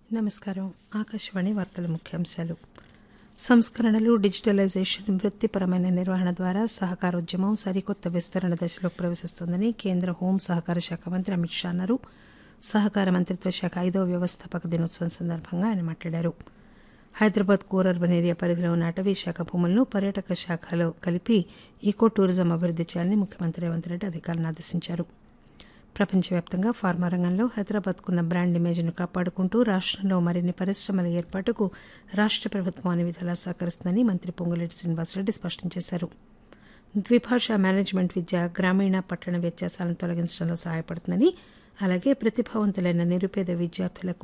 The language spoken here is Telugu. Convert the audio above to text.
నమస్కారం ఆకాశవాణి వార్తల ముఖ్యాంశాలు సంస్కరణలు డిజిటలైజేషన్ వృత్తిపరమైన నిర్వహణ ద్వారా సహకారోద్యమం సరికొత్త విస్తరణ దశలోకి ప్రవేశిస్తోందని కేంద్ర హోం సహకార శాఖ మంత్రి అమిత్ షా అన్నారు సహకార మంత్రిత్వ శాఖ ఐదవ వ్యవస్థాపక దినోత్సవం సందర్భంగా ఆయన మాట్లాడారు హైదరాబాద్ కోర్ అర్బన్ ఏరియా పరిధిలో ఉన్న అటవీ శాఖ భూములను పర్యాటక శాఖలో కలిపి ఈకో టూరిజం అభివృద్ది చేయాలని ముఖ్యమంత్రి రేవంత్ రెడ్డి అధికారులను ఆదేశించారు ప్రపంచవ్యాప్తంగా ఫార్మా రంగంలో హైదరాబాద్కున్న బ్రాండ్ ఇమేజ్ను కాపాడుకుంటూ రాష్టంలో మరిన్ని పరిశ్రమల ఏర్పాటుకు రాష్ట ప్రభుత్వం అన్ని విధాలా సహకరిస్తుందని మంత్రి పొంగులేటి శ్రీనివాసరెడ్డి స్పష్టం చేశారు ద్విభాషా మేనేజ్మెంట్ విద్య గ్రామీణ పట్టణ వ్యత్యాసాలను తొలగించడంలో సహాయపడుతుందని అలాగే ప్రతిభావంతులైన నిరుపేద విద్యార్థులకు